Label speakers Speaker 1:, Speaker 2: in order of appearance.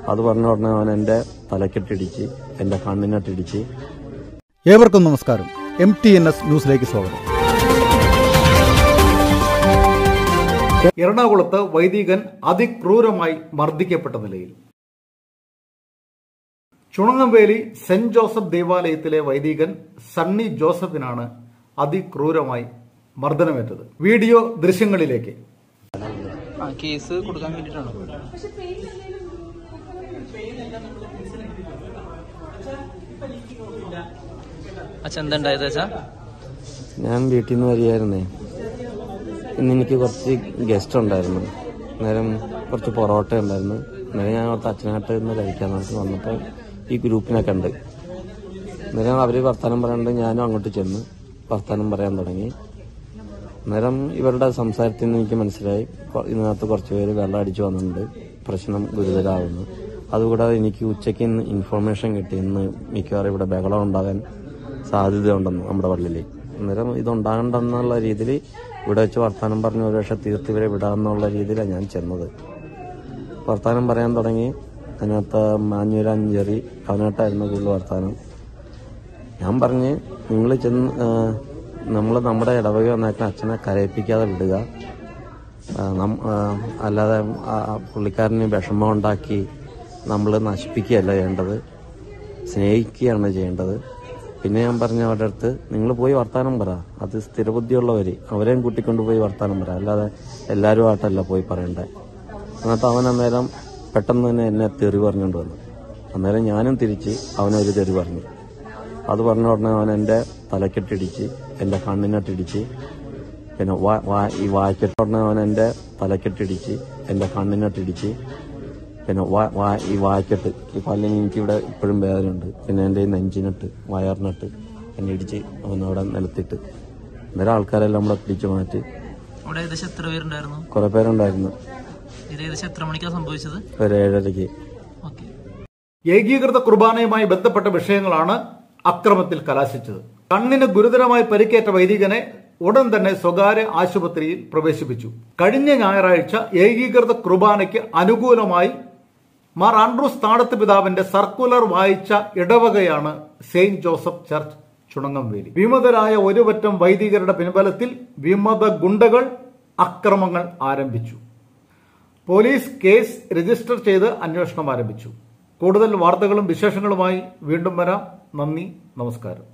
Speaker 1: അത് പറഞ്ഞ ഉടനെ അവൻ എൻ്റെ തലക്കെട്ടിടിച്ച് എൻ്റെ കണ്ണിനട്ടിടിച്ച്
Speaker 2: ഏവർക്കും നമസ്കാരം എം ടി എൻ എസ് ന്യൂസിലേക്ക് സ്വാഗതം
Speaker 3: എറണാകുളത്ത് വൈദികൻ അതിക്രൂരമായി മർദ്ദിക്കപ്പെട്ട നിലയിൽ ചുണങ്ങംവേലി സെന്റ് ജോസഫ് ദേവാലയത്തിലെ വൈദികൻ സണ്ണി ജോസഫിനാണ് അതിക്രൂരമായി മർദ്ദനമേറ്റത് വീഡിയോ ദൃശ്യങ്ങളിലേക്ക്
Speaker 4: ആ കേസ് കൊടുക്കാൻ വേണ്ടിട്ടാണ് അച്ഛൻ എന്താ ഉണ്ടായത് അച്ഛാ
Speaker 1: ഞാൻ വീട്ടിൽ നിന്ന് വരികയായിരുന്നേ ഇന്ന് എനിക്ക് കുറച്ച് ഗസ്റ്റ് ഉണ്ടായിരുന്നു നേരം കുറച്ച് പൊറോട്ട ഉണ്ടായിരുന്നു നേരം ഞാൻ അവിടുത്തെ അച്ഛനായിട്ട് ഇന്ന് കഴിക്കാൻ നോക്കി വന്നപ്പോൾ ഈ ഗ്രൂപ്പിനെ കണ്ട് നേരം അവർ വർത്തമാനം പറയാണ്ട് ഞാനും അങ്ങോട്ട് ചെന്ന് വർത്തമാനം പറയാൻ തുടങ്ങി നേരം ഇവരുടെ സംസാരത്തിൽ നിന്ന് എനിക്ക് മനസ്സിലായി കൊ- ഇതിനകത്ത് കുറച്ച് പേര് വെള്ളം അടിച്ചു വന്നിട്ടുണ്ട് പ്രശ്നം ഗുരുതരാകുന്നു അതുകൂടാതെ എനിക്ക് ഉച്ചയ്ക്ക് ഇന്ന് ഇൻഫർമേഷൻ കിട്ടി ഇന്ന് മിക്കവാറും ഇവിടെ ബഹളം ഉണ്ടാകാൻ സാധ്യതയുണ്ടെന്ന് നമ്മുടെ പള്ളിയിൽ അന്നേരം ഇതുണ്ടാകണ്ടെന്നുള്ള രീതിയിൽ ഇവിടെ വെച്ച് വർത്തമാനം പറഞ്ഞ് ഒരു പക്ഷേ തീർത്ത് ഇവരെ വിടാമെന്നുള്ള രീതിയിലാണ് ഞാൻ ചെന്നത് വർത്തമാനം പറയാൻ തുടങ്ങി അതിനകത്ത് മാഞ്ഞൂര് അഞ്ചേറി അവനായിട്ടായിരുന്നു കൂടുതൽ വർത്തമാനം ഞാൻ പറഞ്ഞ് നിങ്ങൾ ചെന്ന് നമ്മൾ നമ്മുടെ ഇടവക വന്നേക്കാൻ അച്ഛനെ കരയിപ്പിക്കാതെ വിടുക ആ, നം- ആ, അല്ലാതെ ആ ആ പുള്ളിക്കാരന് വിഷമം ഉണ്ടാക്കി നമ്മൾ നശിപ്പിക്കുകയല്ല ചെയ്യേണ്ടത് സ്നേഹിക്കുകയാണ് ചെയ്യേണ്ടത് പിന്നെ ഞാൻ പറഞ്ഞ അവരുടെ അടുത്ത് നിങ്ങൾ പോയി വർത്താനം പറ അത് സ്ഥിരബുദ്ധിയുള്ളവർ അവരെയും കൂട്ടിക്കൊണ്ട് പോയി വർത്താനം പറ അല്ലാതെ എല്ലാവരുമായിട്ടല്ല പോയി പറയണ്ടേ എന്നിട്ട് അവൻ അന്നേരം പെട്ടെന്ന് തന്നെ എന്നെ തെറി പറഞ്ഞുകൊണ്ട് വന്നു അന്നേരം ഞാനും തിരിച്ച് അവനൊരു തെറി പറഞ്ഞു അത് പറഞ്ഞ ഉടനെ അവൻ എൻ്റെ തലക്കെട്ടിടിച്ച് എൻ്റെ കണ്ണിനട്ടിടിച്ച് പിന്നെ വാ- വാ- ഈ വായ്ക്കെട്ട ഉടനെ അവൻ എൻ്റെ തലക്കെട്ടിടിച്ച് എൻ്റെ കണ്ണിനട്ടിടിച്ച് പിന്നെ വാ- വാ- ഈ വായ്ക്കെട്ട് ഈ പല്ലിന് എനിക്കിവിടെ ഇപ്പോഴും വേദനയുണ്ട് പിന്നെ എൻ്റെ ഈ നെഞ്ചിനിട്ട് വയറിനിട്ട് എന്നെ ഇടിച്ച് അവൻ അവിടെ നിലത്തിട്ട് അന്നേരം ആൾക്കാരെല്ലാം നമ്മളെ പിടിച്ചു മാറ്റി
Speaker 4: അവിടെ ഏകദേശം എത്ര പേരുണ്ടായിരുന്നു
Speaker 1: കുറെ പേരുണ്ടായിരുന്നു
Speaker 4: ഇത് ഏകദേശം എത്ര മണിക്കാണ് സംഭവിച്ചത്
Speaker 1: ഒരു ഏഴരയ്ക്ക്
Speaker 4: ഓക്കെ
Speaker 3: ഏകീകൃത കുർബാനയുമായി ബന്ധപ്പെട്ട വിഷയങ്ങളാണ് അക്രമത്തിൽ കലാശിച്ചത് കണ്ണിന് ഗുരുതരമായി പരിക്കേറ്റ വൈദികനെ ഉടൻ തന്നെ സ്വകാര്യ ആശുപത്രിയിൽ പ്രവേശിപ്പിച്ചു കഴിഞ്ഞ ഞായറാഴ്ച ഏകീകൃത കുർബാനയ്ക്ക് അനുകൂലമായി മാർ ആൻഡ്രൂസ് താടത്ത് പിതാവിന്റെ സർക്കുലർ വായിച്ച ഇടവകയാണ് സെയിന്റ് ജോസഫ് ചർച്ച് ചുണങ്ങംവേലി വിമതരായ ഒരുപറ്റം വൈദികരുടെ പിൻബലത്തിൽ വിമത ഗുണ്ടകൾ അക്രമങ്ങൾ ആരംഭിച്ചു പോലീസ് കേസ് രജിസ്റ്റർ ചെയ്ത് അന്വേഷണം ആരംഭിച്ചു കൂടുതൽ വാർത്തകളും വിശേഷങ്ങളുമായി വീണ്ടും വരാം നന്ദി നമസ്കാരം